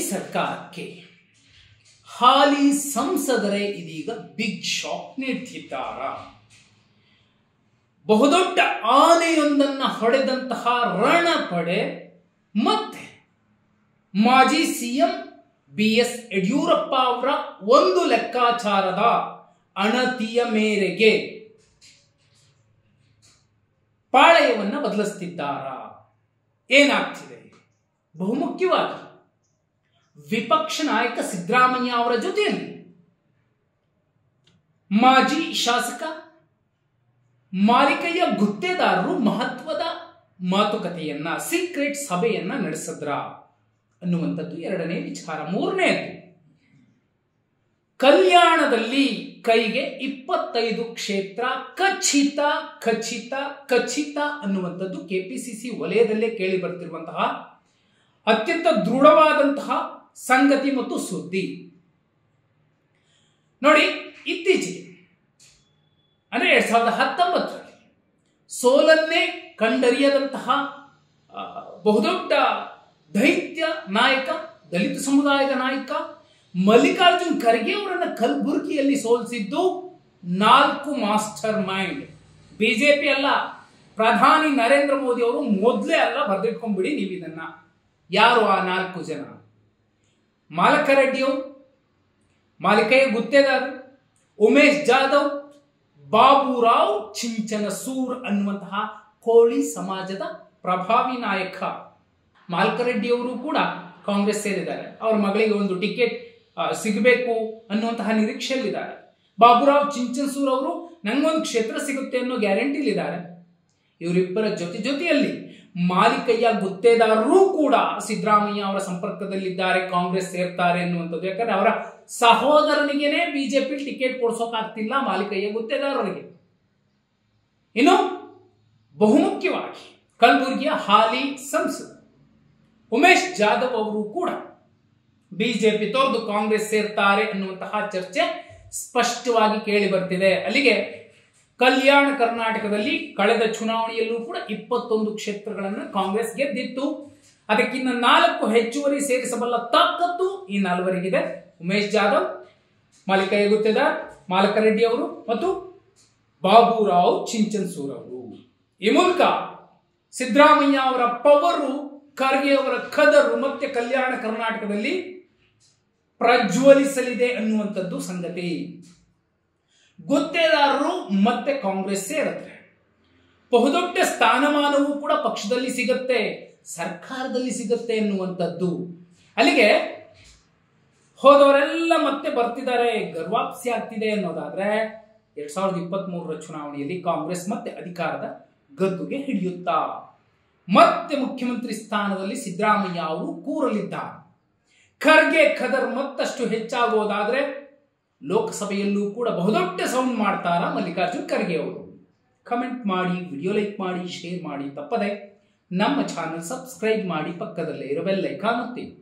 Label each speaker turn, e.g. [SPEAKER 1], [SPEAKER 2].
[SPEAKER 1] ಸರ್ಕಾರಕ್ಕೆ ಹಾಲಿ ಸಂಸದರೇ ಇದೀಗ big shock ನೀಡ್ತಿದ್ದಾರ ಬಹುದೊಡ್ಡ ಆನೆಯೊಂದನ್ನು ಹೊಡೆದಂತಹ ರಣಪಡೆ ಮತ್ತೆ ಮಾಜಿ ಸಿಎಂ ಬಿ ಎಸ್ ಯಡಿಯೂರಪ್ಪ ಅವರ ಒಂದು ಲೆಕ್ಕಾಚಾರದ ಅಣತಿಯ ಮೇರೆಗೆ ಪಾಳಯವನ್ನ ಬದಲಿಸ್ತಿದ್ದಾರ ಏನಾಗ್ತಿದೆ ಬಹುಮುಖ್ಯವಾಗಿ ವಿಪಕ್ಷ ನಾಯಕ ಸಿದ್ದರಾಮಯ್ಯ ಅವರ ಜೊತೆಯಲ್ಲಿ ಮಾಜಿ ಶಾಸಕ ಮಾಲಿಕೆಯ ಗುತ್ತೇದಾರರು ಮಹತ್ವದ ಮಾತುಕತೆಯನ್ನ ಸೀಕ್ರೆಟ್ ಸಭೆಯನ್ನ ನಡೆಸಿದ್ರ ಅನ್ನುವಂಥದ್ದು ಎರಡನೇ ವಿಚಾರ ಮೂರನೇದು ಕಲ್ಯಾಣದಲ್ಲಿ ಕೈಗೆ ಇಪ್ಪತ್ತೈದು ಕ್ಷೇತ್ರ ಖಚಿತ ಖಚಿತ ಖಚಿತ ಅನ್ನುವಂಥದ್ದು ಕೆಪಿಸಿಸಿ ವಲಯದಲ್ಲೇ ಕೇಳಿ ಬರ್ತಿರುವಂತಹ ಅತ್ಯಂತ ದೃಢವಾದಂತಹ ಸಂಗತಿ ಮತ್ತು ಸುದ್ದಿ ನೋಡಿ ಇತ್ತೀಚೆಗೆ ಅಂದ್ರೆ ಎರಡ್ ಸಾವಿರದ ಹತ್ತೊಂಬತ್ತರಲ್ಲಿ ಸೋಲನ್ನೇ ಕಂಡರಿಯದಂತಹ ಆ, ಬಹುದೊಡ್ಡ ದೈತ್ಯ ನಾಯಕ ದಲಿತ ಸಮುದಾಯದ ನಾಯಕ ಮಲ್ಲಿಕಾರ್ಜುನ್ ಖರ್ಗೆ ಅವರನ್ನ ಕಲಬುರಗಿಯಲ್ಲಿ ಸೋಲಿಸಿದ್ದು ನಾಲ್ಕು ಮಾಸ್ಟರ್ ಮೈಂಡ್ ಬಿಜೆಪಿ ಅಲ್ಲ ಪ್ರಧಾನಿ ನರೇಂದ್ರ ಮೋದಿ ಅವರು ಮೊದಲೇ ಅಲ್ಲ ಬರೆದಿಟ್ಕೊಂಡ್ಬಿಡಿ ನೀವು ಇದನ್ನ ಯಾರು ಆ ನಾಲ್ಕು ಜನ ಮಾಲಕರೆಡ್ಡಿ ಅವರು ಮಾಲಿಕೆಯ ಗುತ್ತೇದಾರ ಉಮೇಶ್ ಜಾಧವ್ ಬಾಬುರಾವ್ ಚಿಂಚನಸೂರ್ ಅನ್ನುವಂತಹ ಕೋಳಿ ಸಮಾಜದ ಪ್ರಭಾವಿ ನಾಯಕ ಮಾಲ್ಕರೆಡ್ಡಿ ಅವರು ಕೂಡ ಕಾಂಗ್ರೆಸ್ ಸೇರಿದ್ದಾರೆ ಅವರ ಮಗಳಿಗೆ ಒಂದು ಟಿಕೆಟ್ ಆ, ಸಿಗಬೇಕು ಅನ್ನುವಂತಹ ನಿರೀಕ್ಷೆಯಲ್ಲಿದ್ದಾರೆ ಬಾಬುರಾವ್ ಚಿಂಚನ್ಸೂರ್ ಅವರು ನಂಗೊಂದು ಕ್ಷೇತ್ರ ಸಿಗುತ್ತೆ ಅನ್ನೋ ಗ್ಯಾರಂಟಿಲಿದ್ದಾರೆ ಇವರಿಬ್ಬರ ಜೊತೆ ಜೊತೆಯಲ್ಲಿ ಮಾಲಿಕಯ್ಯ ಗುತ್ತೇದಾರರು ಕೂಡ ಸಿದ್ದರಾಮಯ್ಯ ಅವರ ಸಂಪರ್ಕದಲ್ಲಿದ್ದಾರೆ ಕಾಂಗ್ರೆಸ್ ಸೇರ್ತಾರೆ ಅನ್ನುವಂಥದ್ದು ಯಾಕಂದ್ರೆ ಅವರ ಸಹೋದರನಿಗೆನೇ ಬಿಜೆಪಿ ಟಿಕೆಟ್ ಕೊಡ್ಸೋಕಾಗ್ತಿಲ್ಲ ಮಾಲಿಕಯ್ಯ ಗುತ್ತೇದಾರರಿಗೆ ಇನ್ನು ಬಹುಮುಖ್ಯವಾಗಿ ಕಲಬುರಗಿಯ ಹಾಲಿ ಸಂಸದ ಉಮೇಶ್ ಜಾಧವ್ ಅವರು ಕೂಡ ಬಿಜೆಪಿ ತೊರೆದು ಕಾಂಗ್ರೆಸ್ ಸೇರ್ತಾರೆ ಅನ್ನುವಂತಹ ಚರ್ಚೆ ಸ್ಪಷ್ಟವಾಗಿ ಕೇಳಿ ಬರ್ತಿದೆ ಅಲ್ಲಿಗೆ ಕಲ್ಯಾಣ ಕರ್ನಾಟಕದಲ್ಲಿ ಕಳೆದ ಚುನಾವಣೆಯಲ್ಲೂ ಕೂಡ ಇಪ್ಪತ್ತೊಂದು ಕ್ಷೇತ್ರಗಳನ್ನು ಕಾಂಗ್ರೆಸ್ ಗೆದ್ದಿತ್ತು ಅದಕ್ಕಿಂತ ನಾಲ್ಕು ಹೆಚ್ಚುವರಿ ಸೇರಿಸಬಲ್ಲ ತಾಕತ್ತು ಈ ನಾಲ್ವರಿಗಿದೆ ಉಮೇಶ್ ಜಾಧವ್ ಮಾಲಿಕಯ್ಯ ಗುತ್ತೇದಾರ್ ಮಾಲಕರೆಡ್ಡಿ ಅವರು ಮತ್ತು ಬಾಬುರಾವ್ ಚಿಂಚನ್ಸೂರ್ ಅವರು ಈ ಮೂಲಕ ಸಿದ್ದರಾಮಯ್ಯ ಅವರ ಪವರು ಖರ್ಗೆ ಅವರ ಖದರು ಮತ್ತೆ ಕಲ್ಯಾಣ ಕರ್ನಾಟಕದಲ್ಲಿ ಪ್ರಜ್ವಲಿಸಲಿದೆ ಅನ್ನುವಂಥದ್ದು ಸಂಗತಿ ಗುತ್ತೇದಾರರು ಮತ್ತೆ ಕಾಂಗ್ರೆಸ್ ಸೇರಿದ್ರೆ ಬಹುದೊಡ್ಡ ಸ್ಥಾನಮಾನವೂ ಕೂಡ ಪಕ್ಷದಲ್ಲಿ ಸಿಗತ್ತೆ ಸರ್ಕಾರದಲ್ಲಿ ಸಿಗತ್ತೆ ಎನ್ನುವಂಥದ್ದು ಅಲ್ಲಿಗೆ ಹೋದವರೆಲ್ಲ ಮತ್ತೆ ಬರ್ತಿದ್ದಾರೆ ಗರ್ವಾಪ್ಸಿ ಆಗ್ತಿದೆ ಅನ್ನೋದಾದ್ರೆ ಎರಡ್ ಸಾವಿರದ ಇಪ್ಪತ್ತ್ ಮೂರರ ಚುನಾವಣೆಯಲ್ಲಿ ಕಾಂಗ್ರೆಸ್ ಮತ್ತೆ ಅಧಿಕಾರದ ಗದ್ದುಗೆ ಹಿಡಿಯುತ್ತಾ ಮತ್ತೆ ಮುಖ್ಯಮಂತ್ರಿ ಸ್ಥಾನದಲ್ಲಿ ಸಿದ್ದರಾಮಯ್ಯ ಅವರು ಕೂರಲಿದ್ದಾರೆ ಖರ್ಗೆ ಖದರ್ ಮತ್ತಷ್ಟು ಹೆಚ್ಚಾಗುವುದಾದ್ರೆ ಲೋಕಸಭೆಯಲ್ಲೂ ಕೂಡ ಬಹುದೊಡ್ಡ ಸೌಂಡ್ ಮಾಡ್ತಾರ ಮಲ್ಲಿಕಾರ್ಜುನ್ ಖರ್ಗೆ ಅವರು ಕಮೆಂಟ್ ಮಾಡಿ ವಿಡಿಯೋ ಲೈಕ್ ಮಾಡಿ ಶೇರ್ ಮಾಡಿ ತಪ್ಪದೆ ನಮ್ಮ ಚಾನಲ್ ಸಬ್ಸ್ಕ್ರೈಬ್ ಮಾಡಿ ಪಕ್ಕದಲ್ಲೇ ಇರೋ ಬೆಲ್ ಐಕಾನ್ ಒತ್ತಿ